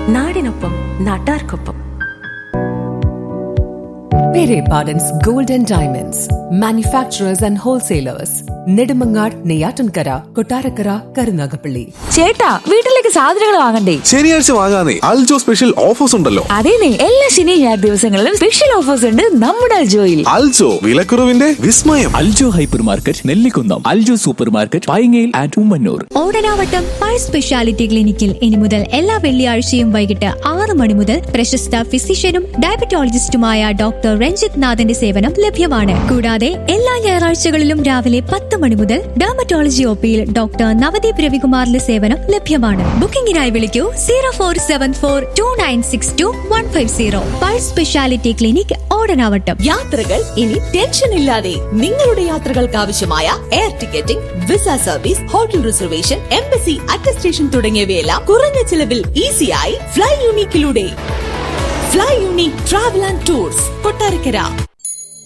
നാടിനൊപ്പം നാട്ടാർക്കൊപ്പം Pere Pardon's Gold and Diamonds, manufacturers and wholesalers, Nedumangad, Neyatankara, Kotarakara, Karunagapalli. ചേട്ടാ വീട്ടിലേക്ക് സാധനങ്ങൾ വാങ്ങണ്ടേ ശനിയാഴ്ച വാങ്ങാനേ അൽജോ സ്പെഷ്യൽ ഓഫേഴ്സ് ഉണ്ടല്ലോ അതേനെ എല്ലാ ശനി ഞായർ ദിവസങ്ങളിലും സ്പെഷ്യൽ ഓഫേഴ്സ് ഉണ്ട് നമ്മുടെ അൽജോയിൽ അൽജോ വിലക്കുറവിന്റെ വിസ്മയം Aljo hyper market Nellikunnam Aljo super market പൈങ്ങയിൽ ആൻഡ് ഉമ്മന്നൂർ ഓടനാവട്ടം പൈ സ്പെഷ്യാലിറ്റി ക്ലിനിക്കിൽ ഇനി മുതൽ എല്ലാ വെള്ളിയാഴ്ചയും വൈകിട്ട് ആറ് മണി മുതൽ പ്രശസ്ത ഫിസിഷ്യനും ഡയബറ്റോളജിസ്റ്റുമായ ഡോക്ടർ രഞ്ജിത് നാഥന്റെ സേവനം ലഭ്യമാണ് കൂടാതെ എല്ലാ ഞായറാഴ്ചകളിലും രാവിലെ പത്ത് മണി മുതൽ ഡെർമറ്റോളജി ഒപിയിൽ ഡോക്ടർ നവദീപ് രവികുമാറിന്റെ സേവനം ലഭ്യമാണ് ബുക്കിംഗിനായി വിളിക്കൂ zero four seven four two nine six two one five zero Pai speciality clinic Odanavattom യാത്രകൾ ഇനി ടെൻഷൻ ഇല്ലാതെ നിങ്ങളുടെ യാത്രകൾക്ക് ആവശ്യമായ air ticketing visa service hotel reservation embassy attestation തുടങ്ങിയവയെല്ലാം കുറഞ്ഞ ചിലവിൽ ഈസിയായി ഫ്ലൈ യൂണിക്കിലൂടെ fly unique travel and tours Kottarakkara